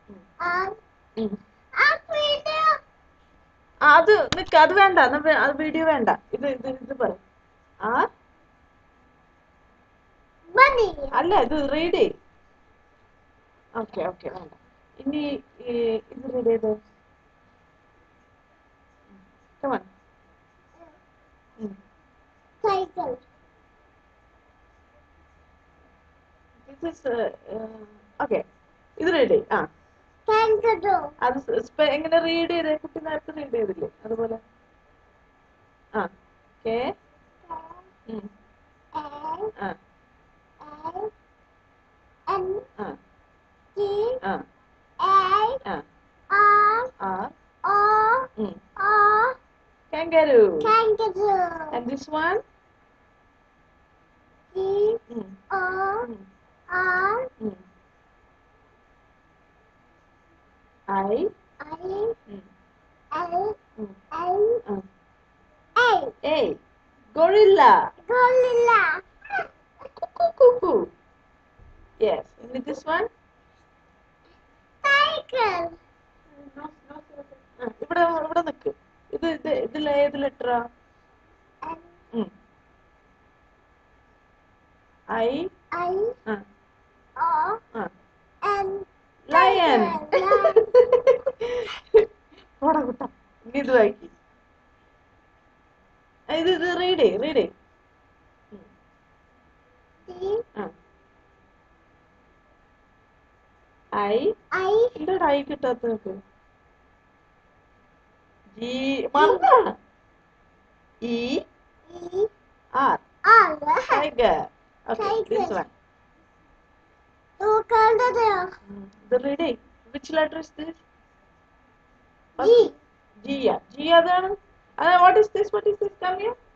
R ഉം. R video ആ, അത് നിക്ക് അത് വേണ്ട എന്നാ വേ- അത് വീഡിയോ വേണ്ട ഇത് ഇത് ഇത് പറ ആ bunny അല്ല ഇത് റീഡ് ചെയ് ഓക്കെ ഓക്കെ വേണ്ട ഇനി ഈ ഇത് റീഡ് ചെയ്ത് come on cycle this is okay ഇത് റീഡ് ചെയ് ആ kangaroo അത് സ് സ്പെ- എങ്ങനെ റീഡ് ചെയ്തേ കുട്ടി നേരത്തെ റീഡ് ചെയ്തില്ലേ അതുപോലെ ആ കെ N ആ L N ആ G ആ A ആ R ആർ O R കാങ്കരു kangaroo and this one G mm. O Mm. R Mm. I I mm. L Mm. L Uh. A A gorilla gorilla cuckoo cuckoo yes and this one cycle ആ, ഇവിടെ ഇവിടെ നിക്ക് ഇത് ഇത് ഇതിൽ ഏത് ലെറ്ററാ N I I ആ O ആ N ലയൺ Lion. പോടാ കുട്ട ഇനി ഇത് വായിക്കി ഇത് ഇത് റീഡ് ചെയ് റീഡ് ചെയ് D ആ ഐ I എന്താടാ ഐ കിട്ടാത്ത നിനക്ക് ജി മറന്ന E E R R tiger okay this Tiger. One Look under there ഇത് റീഡ് ചെയ് which letter is this G ജിയ ജി അതാണ് what is this what is this come here